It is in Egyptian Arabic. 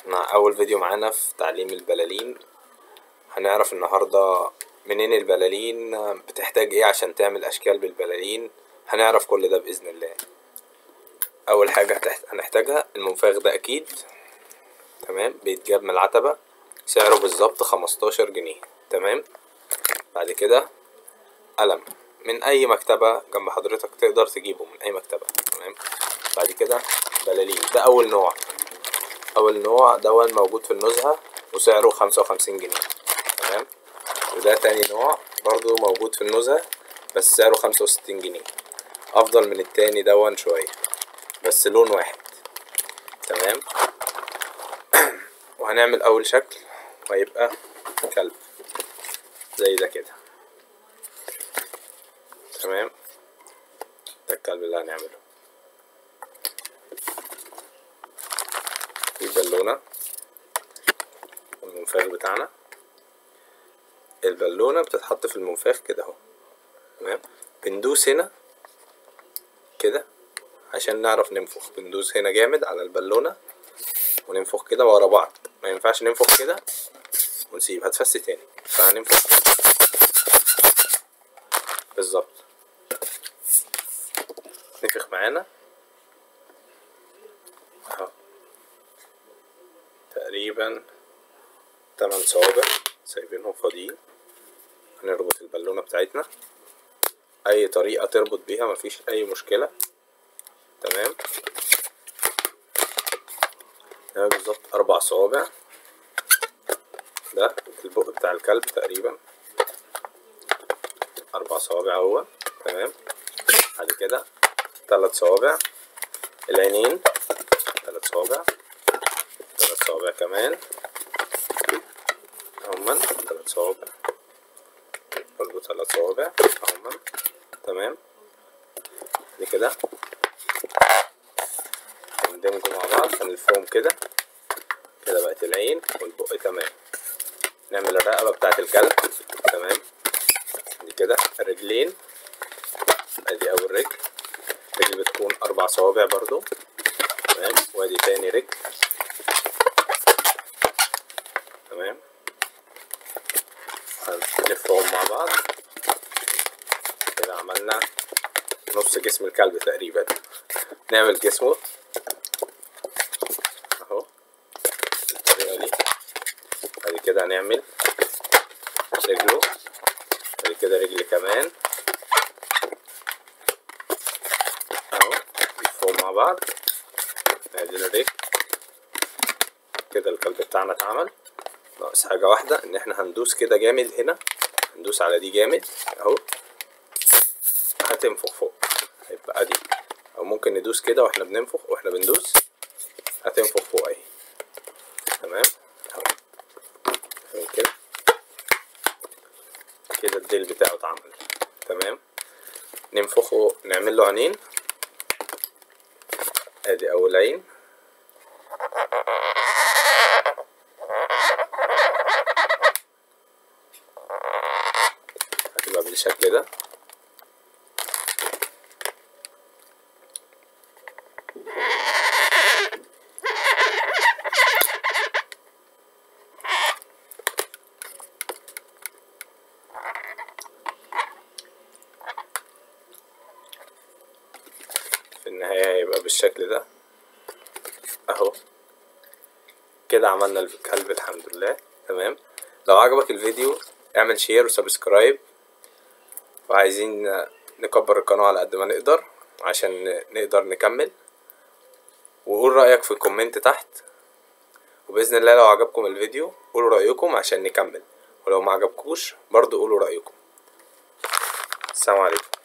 مع أول فيديو معانا في تعليم البلالين هنعرف النهاردة منين البلالين بتحتاج ايه عشان تعمل أشكال بالبلالين هنعرف كل ده بإذن الله أول حاجة هتحت- هنحتاجها المنفاخ ده أكيد تمام بيتجاب من العتبة سعره بالظبط خمستاشر جنيه تمام بعد كده قلم من أي مكتبة جنب حضرتك تقدر تجيبه من أي مكتبة تمام بعد كده بلالين ده أول نوع أول نوع دون موجود في النزهة وسعره خمسة وخمسين جنيه تمام وده تاني نوع برضو موجود في النزهة بس سعره خمسة وستين جنيه أفضل من التاني دون شوية بس لون واحد تمام وهنعمل أول شكل وهيبقى كلب زي ده كده تمام ده الكلب اللي هنعمله في بالونة المنفاخ بتاعنا البالونة بتتحط في المنفاخ كده اهو تمام بندوس هنا كده عشان نعرف ننفخ بندوس هنا جامد على البالونة وننفخ كده ورا بعض ما ينفعش ننفخ كده ونسيب هتفس تاني فهننفخ كده. بالظبط نفخ معانا اهو تقريبا تمن صوابع سايبينهم فاضيين هنربط البالونة بتاعتنا اي طريقة تربط بيها مفيش اي مشكلة تمام ده بالظبط اربع صوابع ده البق بتاع الكلب تقريبا اربع صوابع هو تمام بعد كده ثلاث صوابع العينين ثلاث صوابع ثلاث صوابع كمان هما ثلاث صوابع برضو ثلاث صوابع هما تمام دي كده هندمجوا مع بعض هنلفهم كده كده بقت العين والبق تمام نعمل الرقبة بتاعت الكلب تمام دي كده الرجلين ادي اول رجل رجل بتكون اربع صوابع برضو تمام وادي تاني رجل تمام هنلفهم مع بعض كده عملنا نص جسم الكلب تقريبا نعمل جسمه اهو بالطريقة دي بعد كده هنعمل رجله بعد كده رجل كمان اهو نلفهم مع بعض ادي الرجل كده الكلب بتاعنا اتعمل ناقص حاجة واحدة ان احنا هندوس كده جامد هنا هندوس على دي جامد اهو هتنفخ فوق هيبقى دي او ممكن ندوس كده واحنا بننفخ واحنا بندوس هتنفخ فوق اهي تمام اهو تمام كده كده الديل بتاعه اتعمل تمام ننفخه نعمل له عينين ادي اول عين هتبقى بالشكل ده في النهاية هيبقى بالشكل ده اهو كده عملنا الكلب الحمد لله تمام لو عجبك الفيديو اعمل شير وسبسكرايب وعايزين نكبر القناة على قد ما نقدر عشان نقدر نكمل وقول رأيك في الكومنت تحت وبإذن الله لو عجبكم الفيديو قولوا رأيكم عشان نكمل ولو ما عجبكوش برضو قولوا رأيكم السلام عليكم